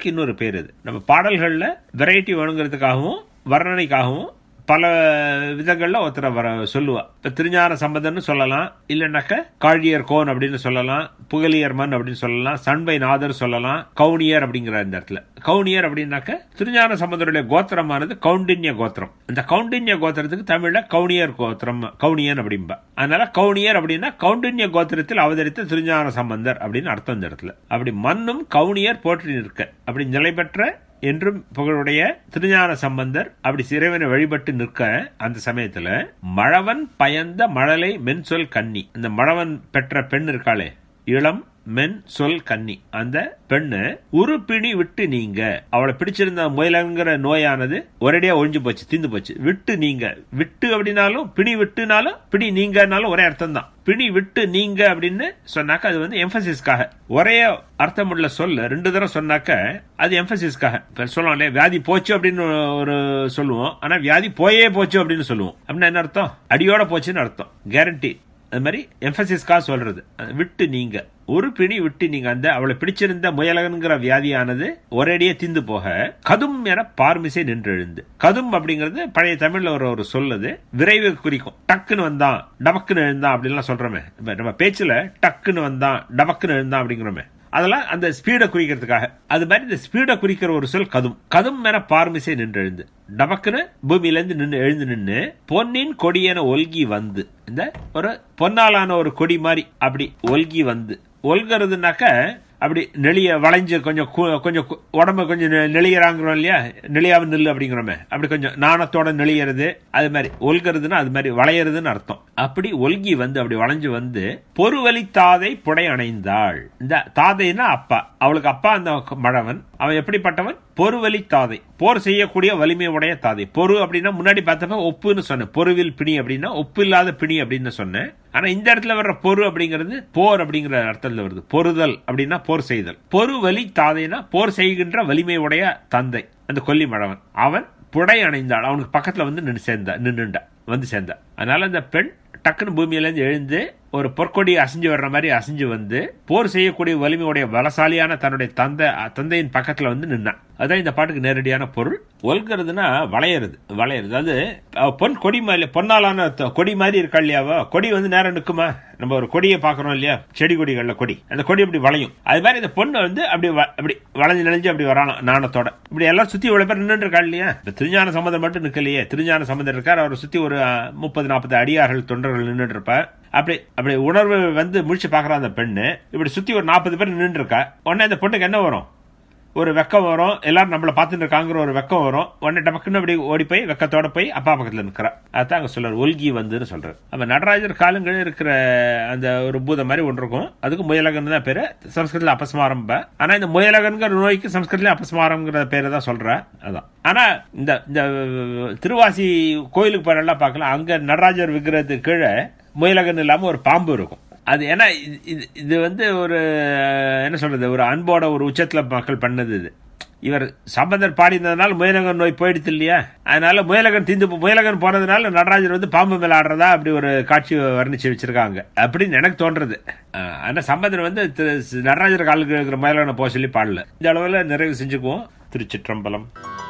சம்பந்தருக்கு இன்னொரு பேர் இது நம்ம பாடல்கள்ல வெரைட்டி வேணுங்கிறதுக்காகவும் வர்ணனைக்காகவும் பல விதங்கள்ல ஒருத்தரை வர சொல்லுவா இப்ப திருஞான சம்பந்தன்னு சொல்லலாம் இல்லைன்னாக்க காழியர் கோன் அப்படின்னு சொல்லலாம் புகழியர் மண் அப்படின்னு சொல்லலாம் சண்பை நாதர் சொல்லலாம் கவுனியர் அப்படிங்கிற இந்த இடத்துல கவுனியர் அப்படின்னாக்க திருஞான சம்பந்தருடைய கோத்திரமானது கவுண்டின்ய கோத்திரம் இந்த கவுண்டின்ய கோத்திரத்துக்கு தமிழ்ல கவுனியர் கோத்திரம் கவுனியன் அப்படிம்பா அதனால கவுனியர் அப்படின்னா கவுண்டின்ய கோத்திரத்தில் அவதரித்த திருஞான சம்பந்தர் அப்படின்னு அர்த்தம் இந்த இடத்துல அப்படி மண்ணும் கவுனியர் போற்றி நிற்க அப்படி நிலை பெற்ற என்றும் புகழுடைய திருஞான சம்பந்தர் அப்படி சிறைவனை வழிபட்டு நிற்க அந்த சமயத்துல மழவன் பயந்த மழலை மென் சொல் கன்னி அந்த மழவன் பெற்ற பெண் இருக்காளே இளம் மென் சொல் கன்னி அந்த பெண்ணு உருப்பிணி விட்டு நீங்க அவளை பிடிச்சிருந்த முயலங்கிற நோயானது ஒரேடியா ஒழிஞ்சு போச்சு தீந்து போச்சு விட்டு நீங்க விட்டு அப்படின்னாலும் பிணி விட்டுனாலும் பிணி நீங்கனாலும் ஒரே அர்த்தம் தான் பிணி விட்டு நீங்க அப்படின்னு சொன்னாக்க அது வந்து எம்பசிஸ்க்காக ஒரே அர்த்தமுள்ள சொல்ல ரெண்டு தடவை சொன்னாக்க அது எம்பசிஸ்க்காக இப்ப சொல்லலாம் இல்லையா வியாதி போச்சு அப்படின்னு ஒரு சொல்லுவோம் ஆனா வியாதி போயே போச்சு அப்படின்னு சொல்லுவோம் அப்படின்னா என்ன அர்த்தம் அடியோட போச்சுன்னு அர்த்தம் கேரண்டி அது மாதிரி எம்பசிஸ்க்காக சொல்றது விட்டு நீங்க ஒரு பிணி விட்டு நீங்க அந்த அவளை பிடிச்சிருந்த முயலகன்கிற வியாதியானது ஒரேடியே திந்து போக கதும் என பார்மிசை நின்று எழுந்து கதும் அப்படிங்கிறது பழைய தமிழ்ல ஒரு ஒரு சொல்லுது விரைவு குறிக்கும் டக்குன்னு வந்தான் டபக்குன்னு எழுந்தான் அப்படின்லாம் சொல்றோமே நம்ம பேச்சுல டக்குன்னு வந்தான் டபக்குன்னு எழுந்தான் அப்படிங்கிறோமே அதெல்லாம் அந்த ஸ்பீடை குறிக்கிறதுக்காக அது மாதிரி இந்த ஸ்பீடை குறிக்கிற ஒரு சொல் கதும் கதும் என பார்மிசை நின்று எழுந்து டபக்குன்னு பூமியில இருந்து நின்று எழுந்து நின்று பொன்னின் கொடியென ஒல்கி வந்து இந்த ஒரு பொன்னாலான ஒரு கொடி மாதிரி அப்படி ஒல்கி வந்து ஒல்கிறதுனாக்க அப்படி நெளிய வளைஞ்சு கொஞ்சம் கொஞ்சம் உடம்பு கொஞ்சம் நெளியறாங்கிறோம் இல்லையா நெளியாவு நெல் அப்படிங்கிறோமே அப்படி கொஞ்சம் நாணத்தோட நெளியறது அது மாதிரி ஒல்கிறதுன்னா அது மாதிரி வளையறதுன்னு அர்த்தம் அப்படி ஒல்கி வந்து அப்படி வளைஞ்சு வந்து பொறுவலி தாதை புடை அணைந்தாள் இந்த தாதைன்னா அப்பா அவளுக்கு அப்பா அந்த மழவன் அவன் எப்படிப்பட்டவன் பொறுவலி தாதை போர் செய்யக்கூடிய வலிமை உடைய தாதை பொறு அப்படின்னா முன்னாடி பார்த்தப்ப ஒப்புன்னு சொன்னேன் பொருவில் பிணி அப்படின்னா ஒப்பு இல்லாத பிணி அப்படின்னு சொன்னேன் ஆனா இந்த இடத்துல வர்ற பொறு அப்படிங்கிறது போர் அப்படிங்கிற அர்த்தத்துல வருது பொறுதல் அப்படின்னா போர் செய்தல் பொறு வலி தாதைனா போர் செய்கின்ற வலிமை உடைய தந்தை அந்த கொல்லி மழவன் அவன் புடை அணைந்தாள் அவனுக்கு பக்கத்துல வந்து நின்று சேர்ந்தா நின்றுண்டா வந்து சேர்ந்தா அதனால அந்த பெண் டக்குன்னு பூமியிலேருந்து எழுந்து ஒரு பொற்கொடி அசைஞ்சு வர்ற மாதிரி அசைஞ்சு வந்து போர் செய்யக்கூடிய வலிமையுடைய பலசாலியான தன்னுடைய தந்தை தந்தையின் பக்கத்துல வந்து நின்னான் அதான் இந்த பாட்டுக்கு நேரடியான பொருள் ஒல்கிறதுனா வளையறது வளையறது அது பொன் கொடி மாதிரி பொன்னாலான கொடி மாதிரி இருக்கா இல்லையாவோ கொடி வந்து நேரம் நிற்குமா நம்ம ஒரு கொடியை பாக்குறோம் இல்லையா செடி கொடிகள்ல கொடி அந்த கொடி அப்படி வளையும் அது மாதிரி இந்த பொண்ணு வந்து அப்படி அப்படி வளைஞ்சு நெளிஞ்சு அப்படி வரானாம் நாணத்தோட இப்படி எல்லாம் சுத்தி இவ்வளவு பேர் நின்று இருக்கா இல்லையா இப்ப திருஞான சம்பந்தம் மட்டும் நிக்கலையே திருஞான சம்பந்தம் இருக்கார் அவரை சுத்தி ஒரு முப்பது நாற்பது அடியார்கள் தொண்டர்கள் நின்று இருப்பார் அப்படி அப்படி உணர்வு வந்து முடிச்சு பாக்குற அந்த பெண்ணு இப்படி சுத்தி ஒரு நாற்பது பேர் நின்று இருக்கா உடனே அந்த பொண்ணுக்கு என்ன வரும் ஒரு வெக்கம் வரும் எல்லாரும் நம்மள பார்த்துட்டு இருக்காங்கிற ஒரு வெக்கம் வரும் உடனே டபக்குன்னு அப்படி ஓடி போய் வெக்கத்தோட போய் அப்பா பக்கத்துல நிக்கிறா அதான் அங்க சொல்றாரு ஒல்கி வந்துன்னு சொல்றாரு நம்ம நடராஜர் காலங்கள் இருக்கிற அந்த ஒரு பூதம் மாதிரி ஒன்று இருக்கும் அதுக்கு முயலகன் தான் பேரு சம்ஸ்கிருதத்துல அபஸ்மாரம் ஆனா இந்த முயலகன்கிற நோய்க்கு சம்ஸ்கிருதத்துல அபஸ்மாரம்ங்கிற பேரை தான் சொல்ற அதான் ஆனா இந்த இந்த திருவாசி கோயிலுக்கு போறெல்லாம் பார்க்கலாம் அங்க நடராஜர் விக்கிரகத்துக்கு கீழே முயலகன் இல்லாம ஒரு பாம்பு இருக்கும் அது ஏன்னா இது வந்து ஒரு என்ன சொல்றது ஒரு அன்போட ஒரு உச்சத்துல மக்கள் பண்ணது இது இவர் சம்பந்தர் பாடினதுனால முயலகன் நோய் போயிடுது இல்லையா அதனால முயலகன் தீந்து முயலகன் போனதுனால நடராஜர் வந்து பாம்பு மேல ஆடுறதா அப்படி ஒரு காட்சி வர்ணிச்சு வச்சிருக்காங்க அப்படின்னு எனக்கு தோன்றது ஆனா சம்பந்தர் வந்து நடராஜர் காலுக்கு இருக்கிற முயலகனை போக சொல்லி பாடல இந்த அளவுல நிறைவு செஞ்சுக்குவோம் திருச்சிற்றம்பலம்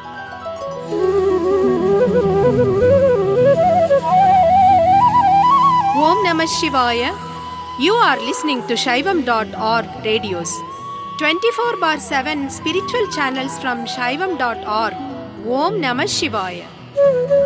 Om Namah Shivaya. You are listening to Shaivam.org radios. 24 bar 7 spiritual channels from Shaivam.org. Om Namah Shivaya.